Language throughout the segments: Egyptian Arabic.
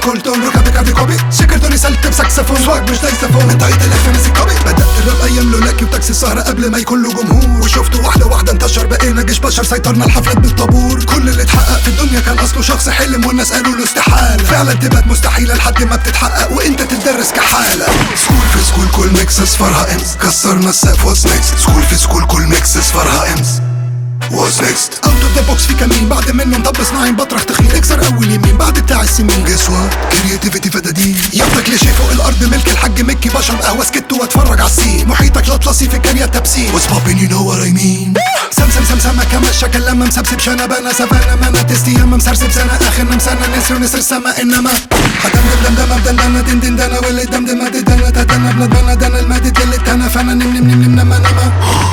كل تون ركبي كابي كوبي شكرتوني سلت بسكسفون سواق مش دايسفون من طريقة الف مسك كوبي بدأت الراب ايام لولاكي وتاكسي السهرة قبل ما يكون له جمهور وشفته واحدة واحدة انتشر بقينا جيش بشر سيطرنا الحفلات بالطابور كل اللي اتحقق في الدنيا كان اصله شخص حلم والناس قالوا له استحالة فعلا تبقى مستحيلة لحد ما بتتحقق وانت تتدرس كحالة سكول في سكول كل ميكس اصفرها امس كسرنا السقف واتس نيكست سكول في سكول كل ميكس اصفرها امس What's next؟ اوت اوف ذا بوكس في كمين بعد منه مطب صناعي بطرح تخين اكسر اول يمين بعد بتاع السمين جس وات كرياتيفيتي فدادين ياخدك لشي فوق الارض ملك الحاج مكي بشرب قهوه سكت واتفرج على السين محيطك الاطلسي في كاريا تبسيم What's poppin' you know what I mean سم سم سم سما كما الشكل لما مسبسب شنبة انا سفانا ما انا تستي يما مسرسب سنة اخرنا مسنة نسر نسر السما انما هدم دم دم دم دم دم دن دن واللي دم دم دم دم تدنا بلد بنا دن المادة اللي تنا فانا نم نم نم نم نما نما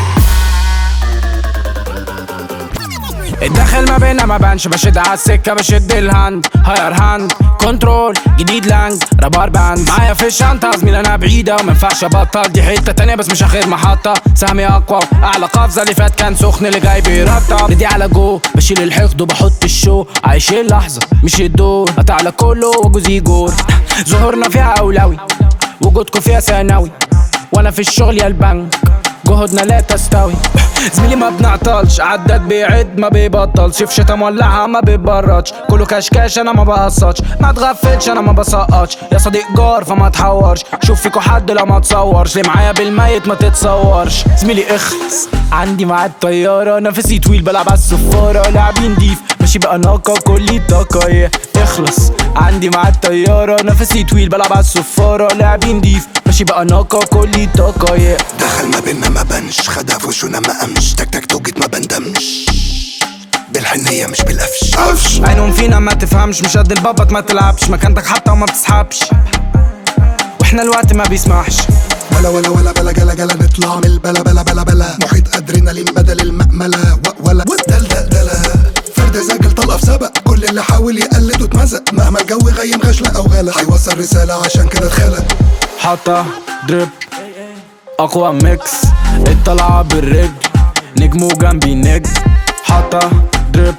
الداخل ما بينا ما بانش بشد على السكه بشد الهاند هاير هاند كنترول جديد لانج رابر باند معايا في الشنطه زميل انا بعيده وما ينفعش ابطل دي حته تانية بس مش اخر محطه سهمي اقوى اعلى قفزه اللي فات كان سخن اللي جاي بيرطب ندي على جو بشيل الحقد وبحط الشو عايش اللحظه مش الدور قطع على كله وجوزي جور ظهورنا فيها اولوي وجودكم فيها ثانوي وانا في الشغل يا البنك جهدنا لا تستوي زميلي ما بنعطلش عداد بيعد ما بيبطلش في شتا مولعها ما بيبردش كله كشكاش انا ما بقصدش ما تغفلش انا ما بسقطش يا صديق جار فما تحورش شوف فيكو حد لو ما تصورش اللي معايا بالميت ما تتصورش زميلي اخلص عندي معاد طيارة نفسي طويل بلعب على الصفارة لعبي نضيف ماشي بقى ناقة وكلي طاقة yeah. اخلص عندي معاد طيارة نفسي طويل بلعب على الصفارة لعبي نضيف ماشي بقى ناقة وكلي طاقة yeah. دخل ما بينا ما بنش خدها في وشنا ما قامش تك تك توجت ما بندمش بالحنية مش بالقفش قفش عينهم فينا ما تفهمش مش قد البابط ما تلعبش مكانتك حتى وما بتسحبش واحنا الوقت ما بيسمحش ولا ولا ولا بلا جلا جلا نطلع من البلا بلا بلا بلا محيط ادرينالين بدل المأملة و- ولا دل دل دلا فرد زاجل طلقة في سبق كل اللي حاول يقلد واتمزق مهما الجو غيم غشلة او غلا هيوصل رسالة عشان كده اتخلق حاطة دريب اقوى ميكس الطلعة بالرجل نجمو جنبي نجم حاطة دريب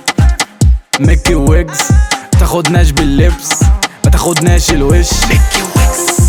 ميكي ويجز تاخدناش باللبس ما تاخدناش الوش ميكي ويكس